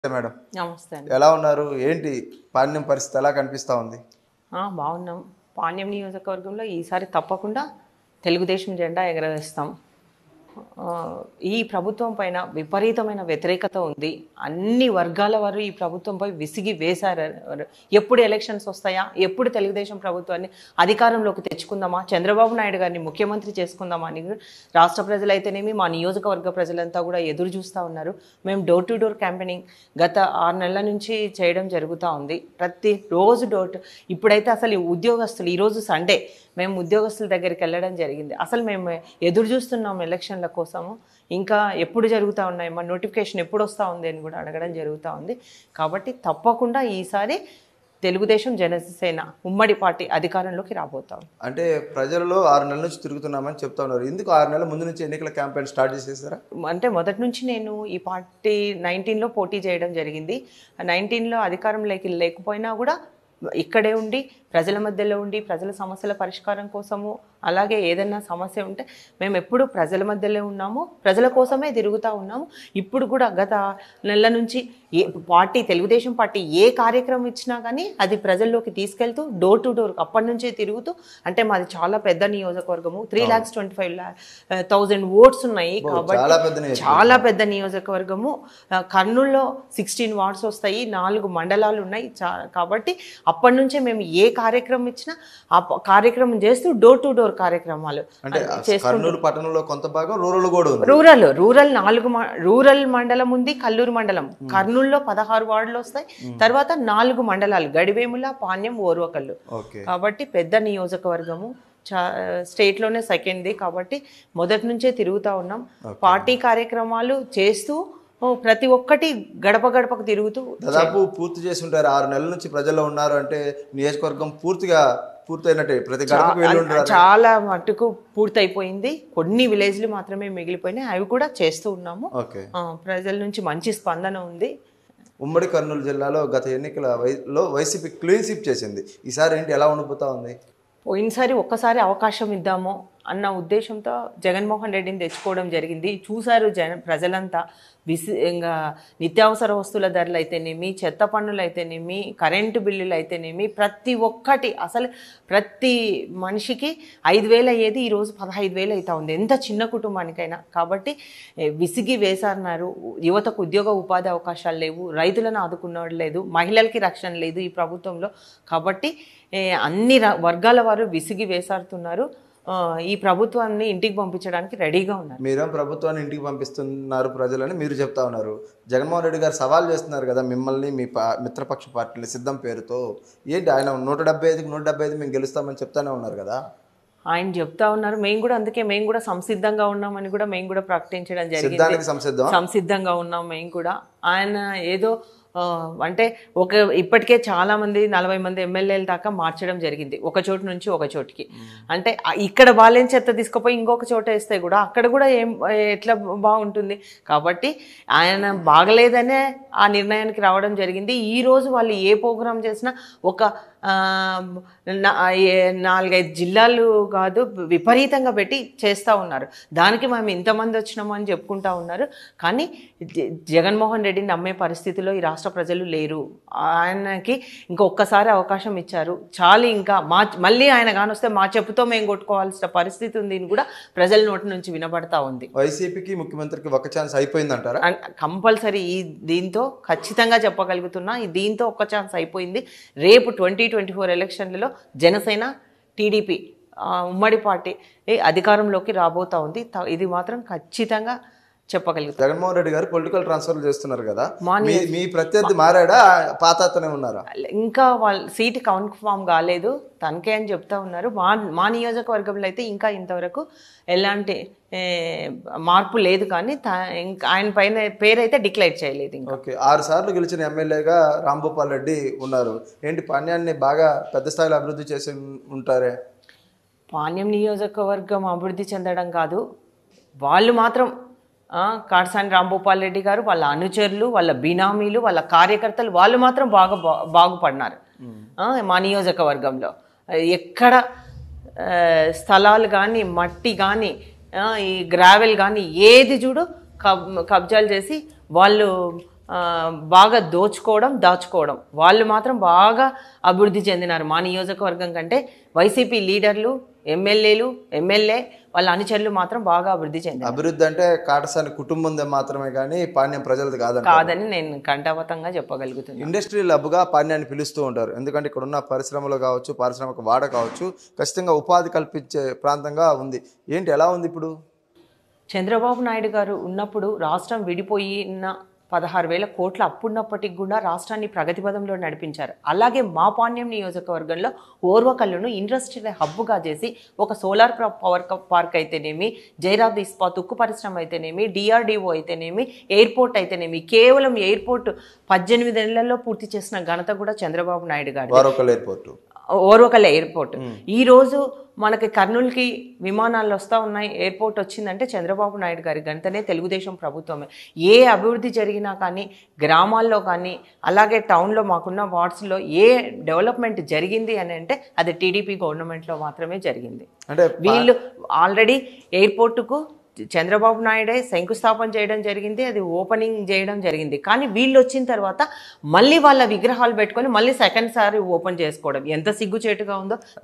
Madam నమస్తే అండి ఎలా ఉన్నారు ఏంటి పాణ్యం పరిస్థితి ఎలా కనిపిస్తా ఉంది ఆ, బాగున్నాం పాణ్యం నియోజకవర్గంలో ఈసారి తప్పకుండా తెలుగుదేశం జెండా ఎగరవేస్తాం ఆ, ఈ ప్రభుత్వం పైన విపరీతమైన వ్యతిరేకత ఉంది అన్ని వర్గాల వారు ఈ ప్రభుత్వంపై విసిగి వేశారు ఎప్పుడు ఎలక్షన్స్ వస్తాయా ఎప్పుడు తెలుగుదేశం ప్రభుత్వాన్ని అధికారంలోకి తెచ్చుకుందామా చంద్రబాబు నాయుడు గారిని ముఖ్యమంత్రి చేసుకుందామా అని రాష్ట్ర ప్రజలైతేనేమి మా నియోజకవర్గ ప్రజలంతా కూడా ఎదురు చూస్తూ ఉన్నారు మేము డోర్ టు డోర్ క్యాంపెయినింగ్ గత ఆరు నెలల నుంచి చేయడం జరుగుతూ ఉంది ప్రతి రోజు డోర్ టు- ఇప్పుడైతే అసలు ఈ ఉద్యోగస్తులు ఈరోజు సండే మేము ఉద్యోగస్తుల దగ్గరికి వెళ్ళడం జరిగింది అసలు మేము ఎదురు చూస్తున్నాం ఎలక్షన్ల కోసము ఇంకా ఎప్పుడు జరుగుతూ ఉన్నాయి మా నోటిఫికేషన్ ఎప్పుడు వస్తూ ఉంది అని కూడా అడగడం జరుగుతూ ఉంది కాబట్టి తప్పకుండా ఈసారి తెలుగుదేశం జనసేన ఉమ్మడి పార్టీ అధికారంలోకి రాబోతాం అంటే ప్రజలలో ఆరు నెలల నుంచి తిరుగుతున్నామని చెప్తా ఉన్నారు ఎందుకు ఆరు నెలల ముందు నుంచి ఎన్నికల క్యాంపెయిన్ స్టార్ట్ చేసేసారా అంటే మొదటి నుంచి నేను ఈ పార్టీ నైన్టీన్లో పోటీ చేయడం జరిగింది నైన్టీన్లో అధికారంలోకి లేకపోయినా కూడా ఇక్కడే ఉండి ప్రజల మధ్యలో ఉండి ప్రజల సమస్యల పరిష్కారం కోసము అలాగే ఏదైనా సమస్య ఉంటే మేము ఎప్పుడు ప్రజల మధ్యలో ఉన్నాము ప్రజల కోసమే తిరుగుతూ ఉన్నాము ఇప్పుడు కూడా గత నెల నుంచి ఏ పార్టీ తెలుగుదేశం పార్టీ ఏ కార్యక్రమం ఇచ్చినా కానీ అది ప్రజల్లోకి తీసుకెళ్తూ డోర్ టు డోర్ అప్పటి నుంచే తిరుగుతూ అంటే మాది చాలా పెద్ద నియోజకవర్గము three lakhs twenty five thousand votes ఉన్నాయి కాబట్టి చాలా పెద్ద నియోజకవర్గం. చాలా పెద్ద నియోజకవర్గము ఆ, కర్నూలులో సిక్స్టీన్ వార్డ్స్ వస్తాయి నాలుగు మండలాలు ఉన్నాయి చా- కాబట్టి అప్పటి నుంచే మేము ఏ కార్యక్రమం ఇచ్చినా ఆ ప- కార్యక్రమం చేస్తూ డోర్ టు డోర్ కార్యక్రమాలు అంటే అది కర్నూలు పట్టణంలో కొంత భాగం రూరల్ కూడా ఉంది రూరల్ రూరల్ నాలుగు మ- రూరల్ మండలం ఉంది కల్లూరు మండలం కర్నూలులో పదహారు వార్డులు వస్తాయి తర్వాత నాలుగు మండలాలు గడివేముల పాణ్యం ఓర్వకల్లు ఓకే కాబట్టి పెద్ద నియోజకవర్గము చా స్టేట్లోనే సెకండ్ది కాబట్టి మొదటి నుంచే తిరుగుతూ ఉన్నాం పార్టీ కార్యక్రమాలు చేస్తూ ఓ, ప్రతి ఒక్కటి గడప గడపకు తిరుగుతూ దాదాపు పూర్తి చేసి ఉంటారు ఆరు నెలల నుంచి ప్రజల్లో ఉన్నారు అంటే నియోజకవర్గం పూర్తిగా పూర్తయినట్టే ప్రతి గడపకు వెళ్ళి ఉంటారు చాలా మట్టుకు పూర్తయిపోయింది కొన్ని విలేజ్లు మాత్రమే మిగిలిపోయినాయి అవి కూడా చేస్తూ ఉన్నాము ఓకే ఆ, ప్రజల నుంచి మంచి స్పందన ఉంది ఉమ్మడి కర్నూలు జిల్లాలో గత ఎన్నికల వై- లో వైసీపీ క్లీన్ స్వీప్ చేసింది ఈసారి ఏంటి ఎలా ఉండిపోతా ఉంది పోయినసారి ఒక్కసారి అవకాశం ఇద్దాము అన్న ఉద్దేశంతో జగన్మోహన్ రెడ్డిని తెచ్చుకోవడం జరిగింది చూశారు జన ప్రజలంతా విసి ఇంకా నిత్యావసర వస్తువుల ధరలు అయితేనేమి చెత్త పన్నులు అయితేనేమి కరెంటు బిల్లులు అయితేనేమి ప్రతి ఒక్కటి అసలు ప్రతి మనిషికి ఐదు వేలు అయ్యేది ఈరోజు పదహైదు వేలు అవుతా ఉంది ఎంత చిన్న కుటుంబానికైనా కాబట్టి ఏ, విసిగి వేసారన్నారు యువతకు ఉద్యోగ ఉపాధి అవకాశాలు లేవు రైతులను ఆదుకున్నవాడు లేదు మహిళలకి రక్షణ లేదు ఈ ప్రభుత్వంలో కాబట్టి ఏ, అన్ని ర- వర్గాల వారు విసిగి వేసారుతున్నారు ఆ, ఈ ప్రభుత్వాన్ని ఇంటికి పంపించడానికి రెడీగా ఉన్నారు మీరేం ప్రభుత్వాన్ని ఇంటికి పంపిస్తున్నారు ప్రజలని మీరు చెప్తా ఉన్నారు జగన్మోహన్ రెడ్డి గారు సవాల్ చేస్తున్నారు కదా మిమ్మల్ని మీ పా మిత్రపక్ష పార్టీని సిద్ధం పేరుతో ఏంటి ఆయన నూట డెబ్బై ఐదుకి నూట డెబ్బై ఐదు మేము గెలుస్తామని చెప్తానే ఉన్నారు కదా ఆయన చెప్తా ఉన్నారు మేము కూడా అందుకే మేము కూడా సంసిద్ధంగా ఉన్నామని కూడా మేము కూడా ప్రకటించడం జరిగింది సిద్ధానికి సంసిద్ధం సంసిద్ధంగా ఉన్నాం మేము కూడా ఆయన ఏదో ఆ, అంటే ఒక ఇప్పటికే చాలా మంది నలభై మంది ఎమ్మెల్యేల దాకా మార్చడం జరిగింది ఒక చోటు నుంచి ఒక చోటుకి అంటే ఆ ఇక్కడ బాలేని చెత్త తీసుకుపోయి ఇంకొక చోట వేస్తే కూడా అక్కడ కూడా ఏం ఎట్లా బాగుంటుంది కాబట్టి ఆయన బాగలేదనే ఆ నిర్ణయానికి రావడం జరిగింది ఈ రోజు వాళ్ళు ఏ ప్రోగ్రాం చేసినా ఒక ఆ, నా- ఏ- నాలుగైదు జిల్లాలు కాదు విపరీతంగా పెట్టి చేస్తూ ఉన్నారు దానికి మేము ఇంతమంది వచ్చినాము అని చెప్పుకుంటా ఉన్నారు కానీ జ- జగన్మోహన్ రెడ్డిని నమ్మే పరిస్థితిలో ఈ రాష్ట్ర ప్రజలు లేరు ఆయనకి ఇంకొకసారి అవకాశం ఇచ్చారు చాలు ఇంకా మా మళ్ళీ ఆయన కానొస్తే మా చెప్పుతో మేము కొట్టుకోవాల్సిన పరిస్థితి ఉంది అని కూడా ప్రజల నోటి నుంచి వినబడతా ఉంది వైసీపీకి ముఖ్యమంత్రికి ఒక ఛాన్స్ అయిపోయిందంటారా కంపల్సరీ ఈ దీంతో ఖచ్చితంగా చెప్పగలుగుతున్నా ఈ దీంతో ఒక్క ఛాన్స్ అయిపోయింది రేపు ట్వంటీ ట్వంటీ ఫోర్ ఎలక్షన్లలో జనసేన టీడీపీ ఆ, ఉమ్మడి పార్టీ ఈ అధికారంలోకి రాబోతా ఉంది త- ఇది మాత్రం ఖచ్చితంగా చెప్పగలుగుతాం జగన్మోహన్ రెడ్డి గారు పొలిటికల్ ట్రాన్స్ఫర్ చేస్తున్నారు కదా మా మీ మీ ప్రత్యర్థి మారాడా పాత అతనే ఉన్నారా ఇంకా వాళ్ళ సీట్ కన్ఫామ్ కాలేదు తనకే అని చెప్తా ఉన్నారు మా మా నియోజకవర్గంలో అయితే ఇంకా ఇంతవరకు ఎలాంటి ఏ, మార్పు లేదు కానీ త- ఇంకా ఆయన పైన పేరైతే డిక్లేర్ చేయలేదు ఇంకా ఓకే ఆరు సార్లు గెలిచిన ఎమ్మెల్యేగా రాంభూపాల్ రెడ్డి ఉన్నారు ఏంటి పాణ్యాన్ని బాగా పెద్ద స్థాయిలో అభివృద్ధి చేసి ఉంటారే పాణ్యం నియోజకవర్గం అభివృద్ధి చెందడం కాదు వాళ్ళు మాత్రం ఆ, కాడసాని రాంభూపాల్ రెడ్డి గారు వాళ్ళ అనుచరులు వాళ్ళ బినామీలు వాళ్ళ కార్యకర్తలు వాళ్ళు మాత్రం బాగా బా- బాగుపడినారు ఆ, మా నియోజకవర్గంలో ఎక్కడ ఆ, స్థలాలు కానీ మట్టి కానీ ఈ గ్రావెల్ కానీ ఏది చూడు కబ్ కబ్జాలు చేసి వాళ్ళు ఆ, బాగా దోచుకోవడం దాచుకోవడం వాళ్ళు మాత్రం బాగా అభివృద్ధి చెందినారు మా నియోజకవర్గం కంటే వైసీపీ లీడర్లు ఎమ్మెల్యేలు ఎమ్మెల్యే వాళ్ళ అనుచరులు మాత్రం బాగా అభివృద్ధి చెందారు అభివృద్ధి అంటే కాటసాని కుటుంబందే మాత్రమే కానీ పాణ్యం ప్రజలది కాదంట కాదని నేను కంఠాపతంగా చెప్పగలుగుతున్నాను ఇండస్ట్రియల్ హబ్గా పాణ్యాన్ని పిలుస్తూ ఉంటారు ఎందుకంటే ఇక్కడ ఉన్న పరిశ్రమలు కావచ్చు పారిశ్రామిక వాడ కావచ్చు ఖచ్చితంగా ఉపాధి కల్పించే ప్రాంతంగా ఉంది ఏంటి ఎలా ఉంది ఇప్పుడు చంద్రబాబు నాయుడు గారు ఉన్నప్పుడు రాష్ట్రం విడిపోయిన పదహారు వేల కోట్ల అప్పున్నప్పటికి కూడా రాష్ట్రాన్ని ప్రగతి పదంలో నడిపించారు అలాగే మా పాణ్యం నియోజకవర్గంలో ఓర్వకల్లును ఇండస్ట్రియల్ హబ్గా చేసి ఒక సోలార్ ప్ర- పవర్ క- పార్క్ అయితేనేమి జైరాద్ ఇస్పాత్ ఉక్కు పరిశ్రమ అయితేనేమి డిఆర్డిఓ అయితేనేమి ఎయిర్పోర్ట్ అయితేనేమి కేవలం ఎయిర్పోర్ట్ పద్దెనిమిది నెలల్లో పూర్తి చేసిన ఘనత కూడా చంద్రబాబు నాయుడు గారు వారొకల్ ఎయిర్పోర్ట్ ఓర్వకల్ ఎయిర్పోర్ట్ ఈ రోజు మనకి కర్నూలుకి విమానాలు వస్తూ ఉన్నాయి ఎయిర్పోర్ట్ వచ్చిందంటే చంద్రబాబు నాయుడు గారి గంటనే తెలుగుదేశం ప్రభుత్వమే ఏ అభివృద్ధి జరిగినా కానీ గ్రామాల్లో కానీ అలాగే టౌన్లో మాకున్న వార్డ్స్లో ఏ డెవలప్మెంట్ జరిగింది అని అంటే అది టీడీపీ గవర్నమెంట్లో మాత్రమే జరిగింది అంటే వీళ్ళు ఆల్రెడీ ఎయిర్పోర్టుకు చంద్రబాబు నాయుడే శంకుస్థాపన చేయడం జరిగింది అది ఓపెనింగ్ చేయడం జరిగింది కానీ వీళ్ళు వచ్చిన తర్వాత మళ్ళీ వాళ్ళ విగ్రహాలు పెట్టుకొని మళ్ళీ సెకండ్ సారి ఓపెన్ చేసుకోవడం ఎంత సిగ్గుచేటుగా ఉందో